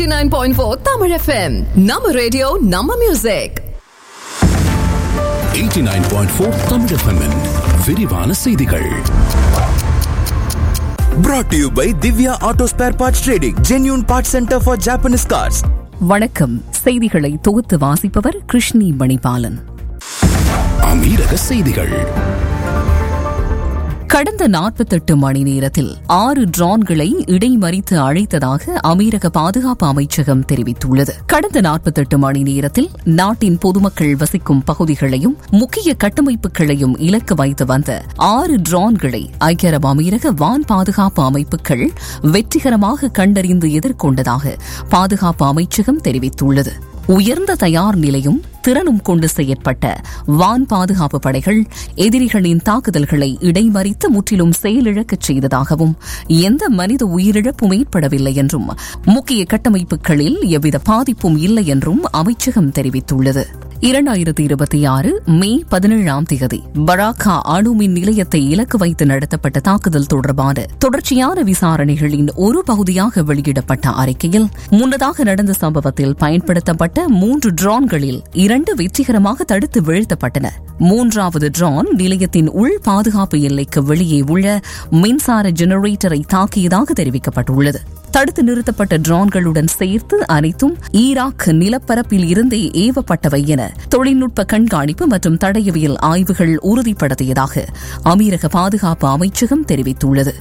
89.4 Tamil FM. நம்ம radio நம்ம music 89.4 Tamil FM -இன் விரிவான செய்திகள் Brought to you by Divya Auto Spare Parts Trading, genuine parts center for Japanese cars. வணக்கம் செய்திகளை தொகுத்து வாசிப்பவர் கிருஷ்ணி மணிபாலன் அமீரக செய்திகள் கடந்த நாற்பத்தெட்டு மணி நேரத்தில் ஆறு ட்ரோன்களை இடைமறித்து அழைத்ததாக அமீரக பாதுகாப்பு அமைச்சகம் தெரிவித்துள்ளது கடந்த நாற்பத்தெட்டு மணி நேரத்தில் நாட்டின் பொதுமக்கள் வசிக்கும் பகுதிகளையும் முக்கிய கட்டமைப்புகளையும் இலக்கு வைத்து வந்த ஆறு ட்ரோன்களை ஐக்கிய அரபு அமீரக வான் பாதுகாப்பு அமைப்புகள் வெற்றிகரமாக கண்டறிந்து எதிர்கொண்டதாக பாதுகாப்பு அமைச்சகம் தெரிவித்துள்ளது உயர்ந்த தயார் நிலையும் திறனும் கொண்டு செயற்பட்ட வான் பாதுகாப்பு படைகள் எதிரிகளின் தாக்குதல்களை இடைமறித்து முற்றிலும் செயலிழக்கச் செய்ததாகவும் எந்த மனித உயிரிழப்பும் ஏற்படவில்லை என்றும் முக்கிய கட்டமைப்புகளில் எவ்வித பாதிப்பும் இல்லை என்றும் அமைச்சகம் தெரிவித்துள்ளது இரண்டாயிரத்தி இருபத்தி ஆறு மே பதினேழாம் தேதி பராக்கா அணுமின் நிலையத்தை இலக்கு வைத்து நடத்தப்பட்ட தாக்குதல் தொடர்பான தொடர்ச்சியான விசாரணைகளின் ஒரு பகுதியாக வெளியிடப்பட்ட அறிக்கையில் முன்னதாக நடந்த சம்பவத்தில் பயன்படுத்தப்பட்ட மூன்று ட்ரோன்களில் இரண்டு வெற்றிகரமாக தடுத்து வீழ்த்தப்பட்டன மூன்றாவது ட்ரோன் நிலையத்தின் உள் பாதுகாப்பு எல்லைக்கு வெளியே உள்ள மின்சார ஜெனரேட்டரை தாக்கியதாக தெரிவிக்கப்பட்டுள்ளது தடுத்து நிறுத்தப்பட்ட ட்ரோன்களுடன் சேர்த்து அனைத்தும் ஈராக் நிலப்பரப்பில் இருந்தே ஏவப்பட்டவை என தொழில்நுட்ப கண்காணிப்பு மற்றும் தடயவியல் ஆய்வுகள் உறுதிப்படுத்தியதாக அமீரக பாதுகாப்பு அமைச்சகம் தெரிவித்துள்ளது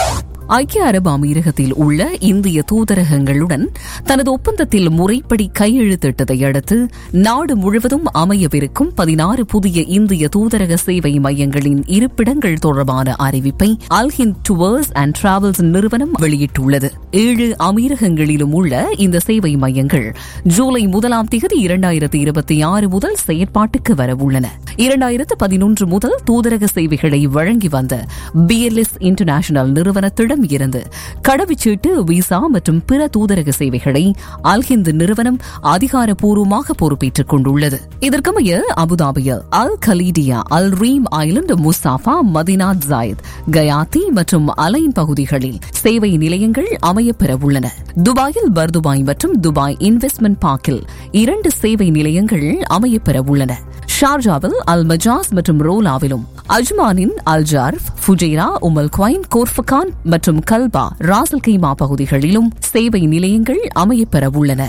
ஐக்கிய அரபு அமீரகத்தில் உள்ள இந்திய தூதரகங்களுடன் தனது ஒப்பந்தத்தில் முறைப்படி கையெழுத்திட்டதை அடுத்து நாடு முழுவதும் அமையவிருக்கும் பதினாறு புதிய இந்திய தூதரக சேவை மையங்களின் இருப்பிடங்கள் தொடர்பான அறிவிப்பை அல்ஹின் டுவர்ஸ் அண்ட் டிராவல்ஸ் நிறுவனம் வெளியிட்டுள்ளது ஏழு அமீரகங்களிலும் உள்ள இந்த சேவை மையங்கள் ஜூலை முதலாம் தேதி இரண்டாயிரத்தி இருபத்தி ஆறு முதல் செயற்பாட்டுக்கு வரவுள்ளன இரண்டாயிரத்து பதினொன்று முதல் தூதரக சேவைகளை வழங்கி வந்த பிஎல்எஸ் இன்டர்நேஷனல் நிறுவனத்திடம் நிறுவனத்திடம் இருந்து கடவுச்சீட்டு விசா மற்றும் பிற தூதரக சேவைகளை அல்ஹிந்த் நிறுவனம் அதிகாரப்பூர்வமாக பொறுப்பேற்றுக் கொண்டுள்ளது இதற்கமைய அபுதாபியில் அல் Khalidiya Al Reem Island Musaffah Madinat Zayed Ghayathi மற்றும் அலைன் பகுதிகளில் சேவை நிலையங்கள் அமையப்பெறவுள்ளன துபாயில் பர்துபாய் மற்றும் துபாய் இன்வெஸ்ட்மெண்ட் பார்க்கில் இரண்டு சேவை நிலையங்கள் அமையப்பெறவுள்ளன ஷார்ஜாவில் அல் மஜாஸ் மற்றும் ரோலாவிலும் அஜ்மானின் அல்ஜார்ஃப் ஃபுஜைரா உமல் குவைன் கோர்ஃபகான் மற்றும் கல்பா ராசல் கைமா பகுதிகளிலும் சேவை நிலையங்கள் அமையப்பெறவுள்ளன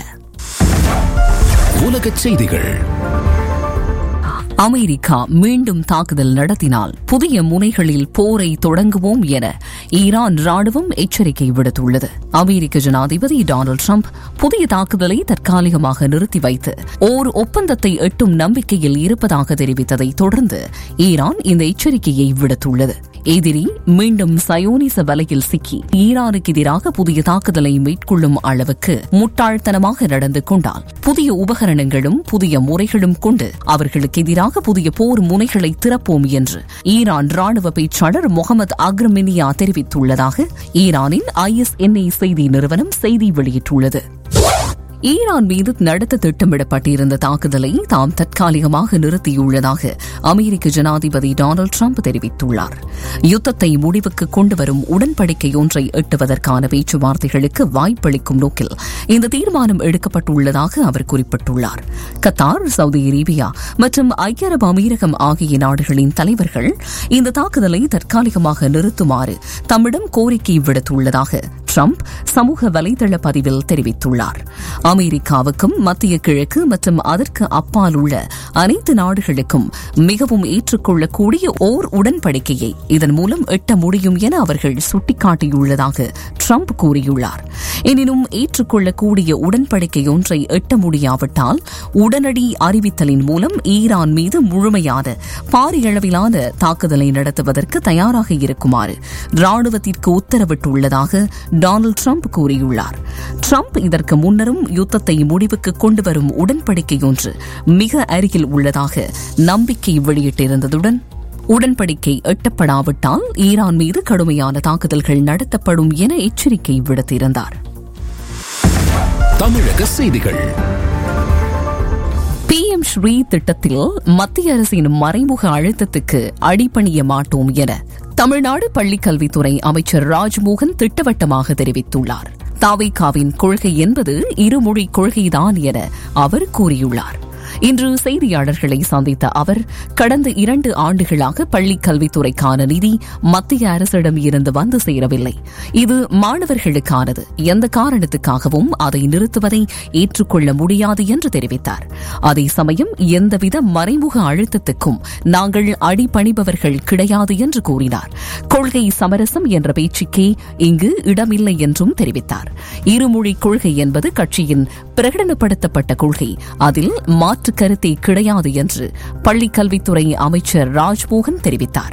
உலகச் செய்திகள் அமெரிக்கா மீண்டும் தாக்குதல் நடத்தினால் புதிய முனைகளில் போரை தொடங்குவோம் என ஈரான் ராணுவம் எச்சரிக்கை விடுத்துள்ளது அமெரிக்க ஜனாதிபதி டொனால்டு ட்ரம்ப் புதிய தாக்குதலை தற்காலிகமாக நிறுத்தி வைத்து ஓர் ஒப்பந்தத்தை எட்டும் நம்பிக்கையில் இருப்பதாக தெரிவித்ததை தொடர்ந்து ஈரான் இந்த எச்சரிக்கையை விடுத்துள்ளது எதிரி மீண்டும் சயோனிச வலையில் சிக்கி ஈரானுக்கு எதிராக புதிய தாக்குதலை மேற்கொள்ளும் அளவுக்கு முட்டாள்தனமாக நடந்து கொண்டால் புதிய உபகரணங்களும் புதிய முறைகளும் கொண்டு அவர்களுக்கு எதிராக புதிய போர் முனைகளை திறப்போம் என்று ஈரான் ராணுவ பேச்சாளர் முகமது அக்ரமினியா தெரிவித்துள்ளதாக ஈரானின் ஐஎஸ்என்ஐ செய்தி நிறுவனம் செய்தி வெளியிட்டுள்ளது ஈரான் மீது நடத்த திட்டமிடப்பட்டிருந்த தாக்குதலை தாம் தற்காலிகமாக நிறுத்தியுள்ளதாக அமெரிக்க ஜனாதிபதி டொனால்டு ட்ரம்ப் தெரிவித்துள்ளார் யுத்தத்தை முடிவுக்கு கொண்டுவரும் உடன்படிக்கை ஒன்றை எட்டுவதற்கான பேச்சுவார்த்தைகளுக்கு வாய்ப்பளிக்கும் நோக்கில் இந்த தீர்மானம் எடுக்கப்பட்டுள்ளதாக அவர் குறிப்பிட்டுள்ளார் கத்தார் சவுதி அரேபியா மற்றும் ஐக்கிய அரபு அமீரகம் ஆகிய நாடுகளின் தலைவர்கள் இந்த தாக்குதலை தற்காலிகமாக நிறுத்துமாறு தம்மிடம் கோரிக்கை விடுத்துள்ளதாக ட்ரம்ப் சமூக வலைதள பதிவில் தெரிவித்துள்ளார் அமெரிக்காவுக்கும் மத்திய கிழக்கு மற்றும் அதற்கு அப்பால் உள்ள அனைத்து நாடுகளுக்கும் மிகவும் ஏற்றுக்கொள்ளக்கூடிய ஓர் உடன்படிக்கையை இதன் மூலம் எட்ட முடியும் என அவர்கள் சுட்டிக்காட்டியுள்ளதாக ட்ரம்ப் கூறியுள்ளார் எனினும் ஏற்றுக்கொள்ளக்கூடிய உடன்படிக்கை ஒன்றை எட்ட முடியாவிட்டால் உடனடி அறிவித்தலின் மூலம் ஈரான் மீது முழுமையான பாரியளவிலான தாக்குதலை நடத்துவதற்கு தயாராக இருக்குமாறு ராணுவத்திற்கு உத்தரவிட்டுள்ளதாக டொனால்டு ட்ரம்ப் கூறியுள்ளார் ட்ரம்ப் இதற்கு முன்னரும் யுத்தத்தை முடிவுக்கு கொண்டுவரும் உடன்படிக்கை ஒன்று மிக அருகில் உள்ளதாக நம்பிக்கை வெளியிட்டிருந்ததுடன் உடன்படிக்கை எட்டப்படாவிட்டால் ஈரான் மீது கடுமையான தாக்குதல்கள் நடத்தப்படும் என எச்சரிக்கை விடுத்திருந்தார் தமிழக செய்திகள் பிஎம் ஸ்ரீ திட்டத்தில் மத்திய அரசின் மறைமுக அழுத்தத்துக்கு அடிபணிய மாட்டோம் என தமிழ்நாடு பள்ளிக்கல்வித்துறை அமைச்சர் ராஜ்மோகன் திட்டவட்டமாக தெரிவித்துள்ளார் தாவேகாவின் கொள்கை என்பது இருமொழி கொள்கைதான் என அவர் கூறியுள்ளார் இன்று செய்தியாளர்களை சந்தித்த அவர் கடந்த இரண்டு ஆண்டுகளாக பள்ளிக் கல்வித்துறைக்கான நிதி மத்திய அரசிடம் இருந்து வந்து சேரவில்லை இது மாணவர்களுக்கானது எந்த காரணத்துக்காகவும் அதை நிறுத்துவதை ஏற்றுக்கொள்ள முடியாது என்று தெரிவித்தார் அதே சமயம் எந்தவித மறைமுக அழுத்தத்துக்கும் நாங்கள் அடிபணிபவர்கள் கிடையாது என்று கூறினார் கொள்கை சமரசம் என்ற பேச்சுக்கே இங்கு இடமில்லை என்றும் தெரிவித்தார் இருமொழி கொள்கை என்பது கட்சியின் பிரகடனப்படுத்தப்பட்ட கொள்கை அதில் மாற்று கருத்தே கிடையாது என்று பள்ளிக் கல்வித்துறை அமைச்சர் ராஜ்மோகன் தெரிவித்தார்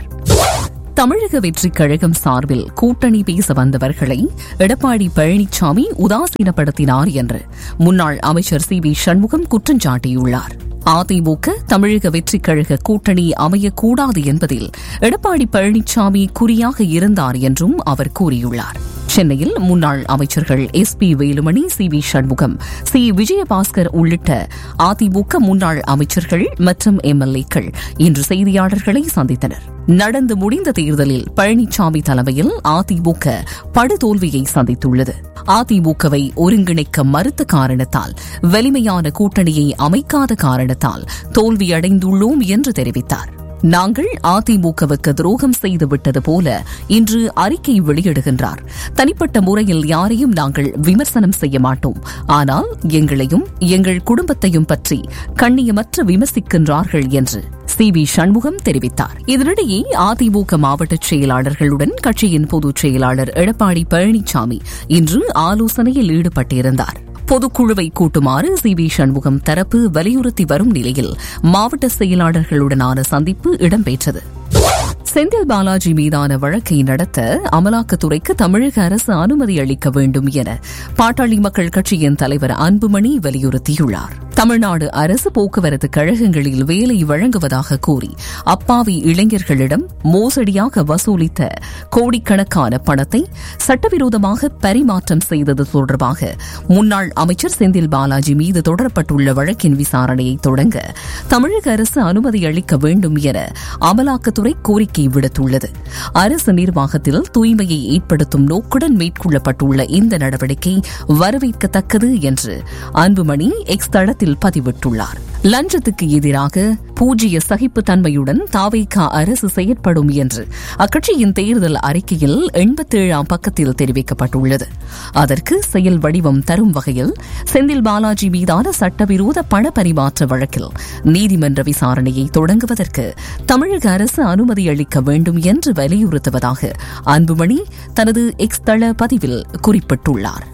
தமிழக வெற்றிக் கழகம் சார்பில் கூட்டணி பேச வந்தவர்களை எடப்பாடி பழனிசாமி உதாசீனப்படுத்தினார் என்று முன்னாள் அமைச்சர் சி வி சண்முகம் குற்றஞ்சாட்டியுள்ளார் அதிமுக தமிழக வெற்றிக் கழக கூட்டணி அமையக்கூடாது என்பதில் எடப்பாடி பழனிசாமி குறியாக இருந்தார் என்றும் அவர் கூறியுள்ளார் சென்னையில் முன்னாள் அமைச்சர்கள் S P Velumani C V Shanmugam C Vijayabaskar உள்ளிட்ட அதிமுக முன்னாள் அமைச்சர்கள் மற்றும் எம்எல்ஏக்கள் இன்று செய்தியாளர்களை சந்தித்தனர் நடந்து முடிந்த தேர்தலில் பழனிசாமி தலைமையில் அதிமுக படுதோல்வியை சந்தித்துள்ளது அதிமுகவை ஒருங்கிணைக்க மறுத்த காரணத்தால் வலிமையான கூட்டணியை அமைக்காத காரணத்தால் தோல்வியடைந்துள்ளோம் என்று தெரிவித்தார் நாங்கள் அதிமுகவுக்கு துரோகம் செய்துவிட்டது போல இன்று அறிக்கை வெளியிடுகின்றார் தனிப்பட்ட முறையில் யாரையும் நாங்கள் விமர்சனம் செய்ய மாட்டோம் ஆனால் எங்களையும் எங்கள் குடும்பத்தையும் பற்றி கண்ணியமற்ற விமர்சிக்கின்றார்கள் என்று சி வி சண்முகம் தெரிவித்தார் இதனிடையே அதிமுக மாவட்ட செயலாளர்களுடன் கட்சியின் பொதுச் செயலாளர் எடப்பாடி பழனிசாமி இன்று ஆலோசனையில் ஈடுபட்டிருந்தார் பொதுக்குழுவை கூட்டுமாறு சி வி சண்முகம் தரப்பு வலியுறுத்தி வரும் நிலையில் மாவட்ட செயலாளர்களுடனான சந்திப்பு இடம்பெற்றது செந்தில் பாலாஜி மீதான வழக்கை நடத்த அமலாக்கத்துறைக்கு தமிழக அரசு அனுமதி அளிக்க வேண்டும் என பாட்டாளி மக்கள் கட்சியின் தலைவர் அன்புமணி வலியுறுத்தியுள்ளார் தமிழ்நாடு அரசு போக்குவரத்து கழகங்களில் வேலை வழங்குவதாக கூறி அப்பாவி இளைஞர்களிடம் மோசடியாக வசூலித்த கோடிக்கணக்கான பணத்தை சட்டவிரோதமாக பரிமாற்றம் செய்தது தொடர்பாக முன்னாள் அமைச்சர் செந்தில் பாலாஜி மீது தொடரப்பட்டுள்ள வழக்கின் விசாரணையை தொடங்க தமிழக அரசு அனுமதி அளிக்க வேண்டும் என அமலாக்கத்துறை கோரிக்கை விடுத்துள்ளது அரசு நிர்வாகத்தில் தூய்மையை ஏற்படுத்தும் நோக்குடன் மேற்கொள்ளப்பட்டுள்ள இந்த நடவடிக்கை வரவேற்கத்தக்கது என்று அன்புமணி எக்ஸ் தளத்தில் பதிவிட்டுள்ளார் லஞ்சத்துக்கு எதிராக பூஜ்ய சகிப்புத்தன்மையுடன் தாவேகா அரசு செயற்படும் என்று அக்கட்சியின் தேர்தல் அறிக்கையில் எண்பத்தேழாம் பக்கத்தில் தெரிவிக்கப்பட்டுள்ளது அதற்கு செயல் வடிவம் தரும் வகையில் செந்தில் பாலாஜி மீதான சட்டவிரோத பண பரிமாற்ற வழக்கில் நீதிமன்ற விசாரணையை தொடங்குவதற்கு தமிழக அரசு அனுமதி அளிக்க வேண்டும் என்று வலியுறுத்துவதாக அன்புமணி தனது எக்ஸ் தள பதிவில் குறிப்பிட்டுள்ளார்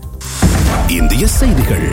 இந்திய செய்திகள்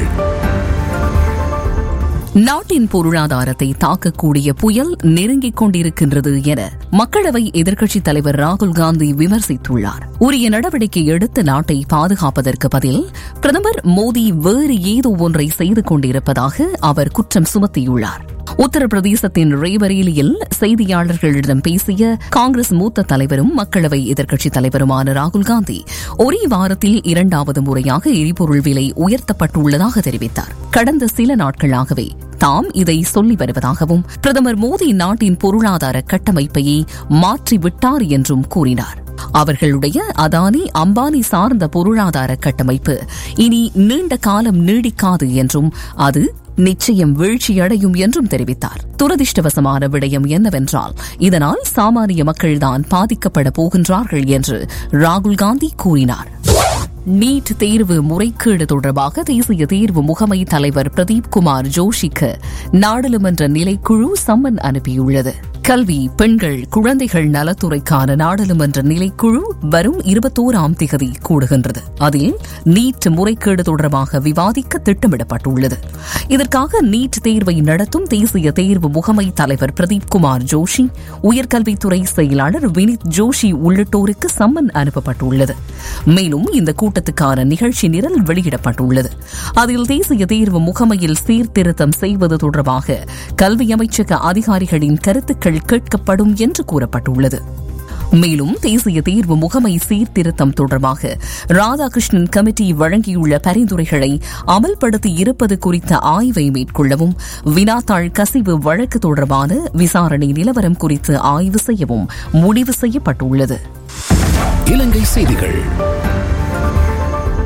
நாட்டின் பொருளாதாரத்தை தாக்கக்கூடிய புயல் நெருங்கிக் கொண்டிருக்கின்றது என மக்களவை எதிர்க்கட்சித் தலைவர் ராகுல் காந்தி விமர்சித்துள்ளார் உரிய நடவடிக்கை எடுத்து நாட்டை பாதுகாப்பதற்கு பதில் பிரதமர் மோடி வேறு ஏதோ ஒன்றை செய்து கொண்டிருப்பதாக அவர் குற்றம் சுமத்தியுள்ளார் உத்தரப்பிரதேசத்தின் ரேபரேலியில் செய்தியாளர்களிடம் பேசிய காங்கிரஸ் மூத்த தலைவரும் மக்களவை எதிர்க்கட்சித் தலைவருமான ராகுல் காந்தி ஒரே வாரத்தில் இரண்டாவது முறையாக எரிபொருள் விலை உயர்த்தப்பட்டுள்ளதாக தெரிவித்தார் கடந்த சில நாட்களாகவே தாம் இதை சொல்லி வருவதாகவும் பிரதமர் மோடி நாட்டின் பொருளாதார கட்டமைப்பையே மாற்றிவிட்டார் என்றும் கூறினார் அவர்களுடைய அதானி அம்பானி சார்ந்த பொருளாதார கட்டமைப்பு இனி நீண்ட காலம் நீடிக்காது என்றும் அது நிச்சயம் வீழ்ச்சியடையும் என்றும் தெரிவித்தார் துரதிருஷ்டவசமான விடயம் என்னவென்றால் இதனால் சாமானிய மக்கள்தான் பாதிக்கப்பட போகின்றார்கள் என்று ராகுல் காந்தி கூறினார் நீட் தேர்வு முறைகேடு தொடர்பாக தேசிய தேர்வு முகமை தலைவர் பிரதீப் குமார் ஜோஷிக்கு நாடாளுமன்ற நிலைக்குழு சம்மன் அனுப்பியுள்ளது கல்வி பெண்கள் குழந்தைகள் நலத்துறைக்கான நாடாளுமன்ற நிலைக்குழு வரும் இருபத்தோராம் திகதி கூடுகின்றது அதில் நீட் முறைகேடு தொடர்பாக விவாதிக்க திட்டமிடப்பட்டுள்ளது இதற்காக நீட் தேர்வை நடத்தும் தேசிய தேர்வு முகமை தலைவர் பிரதீப் குமார் ஜோஷி உயர்கல்வித்துறை செயலாளர் வினித் ஜோஷி உள்ளிட்டோருக்கு சம்மன் அனுப்பப்பட்டுள்ளது மேலும் இந்த கூட்டத்துக்கான நிகழ்ச்சி நிரல் வெளியிடப்பட்டுள்ளது அதில் தேசிய தேர்வு முகமையில் சீர்திருத்தம் செய்வது தொடர்பாக கல்வி அமைச்சக அதிகாரிகளின் கருத்துக்கள் கேட்கப்படும் என்று கூறப்பட்டுள்ளது மேலும் தேசிய தேர்வு முகமை சீர்திருத்தம் தொடர்பாக ராதாகிருஷ்ணன் கமிட்டி வழங்கியுள்ள பரிந்துரைகளை அமல்படுத்தி இருப்பது குறித்த ஆய்வை மேற்கொள்ளவும் வினாத்தாள் கசிவு வழக்கு தொடர்பான விசாரணை நிலவரம் குறித்து ஆய்வு செய்யவும் முடிவு செய்யப்பட்டுள்ளது இலங்கை செய்திகள்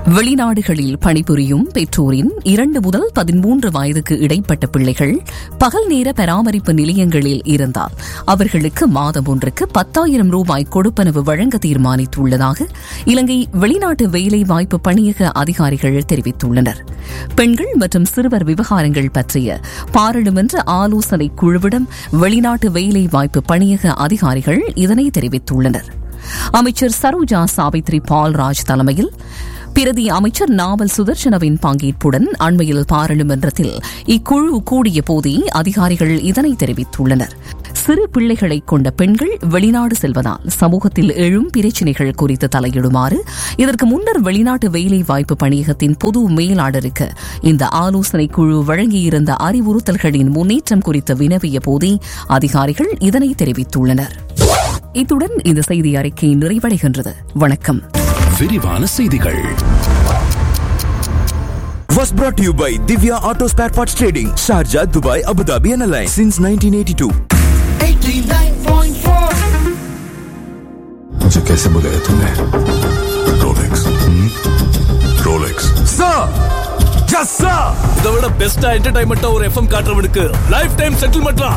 வெளிநாடுகளில் பணிபுரியும் பெற்றோரின் இரண்டு முதல் பதிமூன்று வயதுக்கு இடைப்பட்ட பிள்ளைகள் பகல் நேர பராமரிப்பு நிலையங்களில் இருந்தால் அவர்களுக்கு மாதம் ஒன்றுக்கு பத்தாயிரம் ரூபாய் கொடுப்பனவு வழங்க தீர்மானித்துள்ளதாக இலங்கை வெளிநாட்டு வேலை வாய்ப்பு பணியக அதிகாரிகள் தெரிவித்துள்ளனர் பெண்கள் மற்றும் சிறுவர் விவகாரங்கள் பற்றிய பாராளுமன்ற ஆலோசனை குழுவிடம் வெளிநாட்டு வேலை வாய்ப்பு பணியக அதிகாரிகள் இதனை தெரிவித்துள்ளனர் அமைச்சர் சரோஜா சாவித்ரி பால்ராஜ் தலைமையில் பிரதி அமைச்சர் நாவல் சுதர்சனவின் பங்கேற்புடன் அண்மையில் பாராளுமன்றத்தில் இக்குழு கூடிய போதே அதிகாரிகள் இதனை தெரிவித்துள்ளனர் சிறு பிள்ளைகளை கொண்ட பெண்கள் வெளிநாடு செல்வதால் சமூகத்தில் எழும் பிரச்சினைகள் குறித்து தலையிடுமாறு இதற்கு முன்னர் வெளிநாட்டு வேலை வாய்ப்பு பணியகத்தின் பொது மேலாளருக்கு இந்த ஆலோசனை குழு வழங்கியிருந்த அறிவுறுத்தல்களின் முன்னேற்றம் குறித்து வினவிய போதே அதிகாரிகள் இதனை தெரிவித்துள்ளனர் இத்துடன் இந்த செய்தி அறிக்கை நிறைவடைகின்றது வணக்கம் விரிவான செய்திகள் Was brought to you by Divya Auto Spare Parts Trading, Sharjah, Dubai, Abu Dhabi, and Alliance since 1982. मुझे कैसे बुलाया तूने Rolex Rolex Sir! Yes, sir! இதை விட பெஸ்டா என்டர்டைன்மெண்டா ஒரு எஃப்எம் காட்டுறவனுக்கு லைஃப் டைம் செட்டில்மெண்ட்லாம்